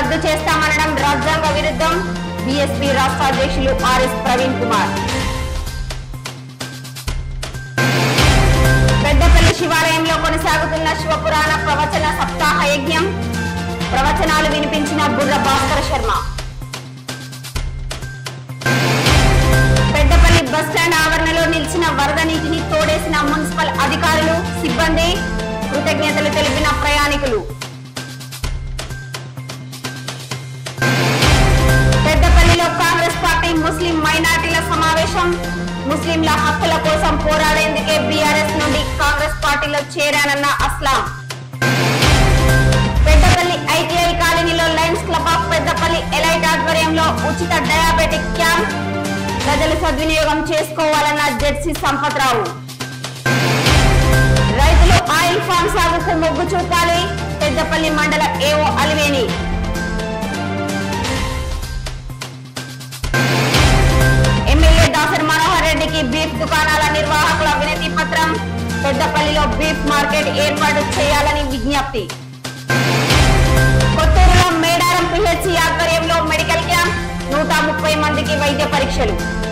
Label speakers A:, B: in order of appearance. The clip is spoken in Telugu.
A: రద్దు చేస్తామనడం రాజ్యాంగ విరుద్ధం బీఎస్పీ రాష్ట్ర అధ్యక్షులు ఆర్ఎస్ ప్రవీణ్ కుమార్ పెద్దపల్లి శివాలయంలో కొనసాగుతున్న శివపురాణ ప్రవచన సప్తాహ యజ్ఞం ప్రవచనాలు వినిపించిన బుర్ర భాస్కర శర్మ పెద్దపల్లి బస్టాండ్ ఆవరణలో నిలిచిన వరద నీటిని తోడేసిన మున్సిపల్ అధికారులు సిబ్బంది కృతజ్ఞతలు తెలిపిన ప్రయాణికులు పెద్దపల్లిలో కాంగ్రెస్ పార్టీ ముస్లిం మైనార్టీల సమావేశం ముస్లింల హక్కుల కోసం పోరాడేందుకే బీఆర్ఎస్ నుండి కాంగ్రెస్ పార్టీలో చేరానన్న అస్లాం పెద్దపల్లి ఐటీఐ కాలనీలో lions club of Peddapalli elite ఆధ్వర్యంలో ఉచిత డయాబెటిక్ క్యాంప్ ప్రజలు సద్వినియోగం చేసుకోవాలన్న జెడ్సీ సంపత్రావు రైతులు ఆయిల్ ఫామ్ సాగుకు మొగ్గు చూపాలి పెద్దపల్లి మండల ఏఓ అలివేని ఎమ్మెల్యే దాసరి మనోహర్ రెడ్డికి బీఫ్ దుకాణాల నిర్వాహకుల వినతి పత్రం పెద్దపల్లిలో బీఫ్ మార్కెట్ ఏర్పాటు చేయాలని విజ్ఞప్తి కొత్తూరులో మేడారం పిహెచ్సి ఆధ్వర్యంలో మెడికల్ క్యాంప్ నూట ముప్పై మందికి వైద్య పరీక్షలు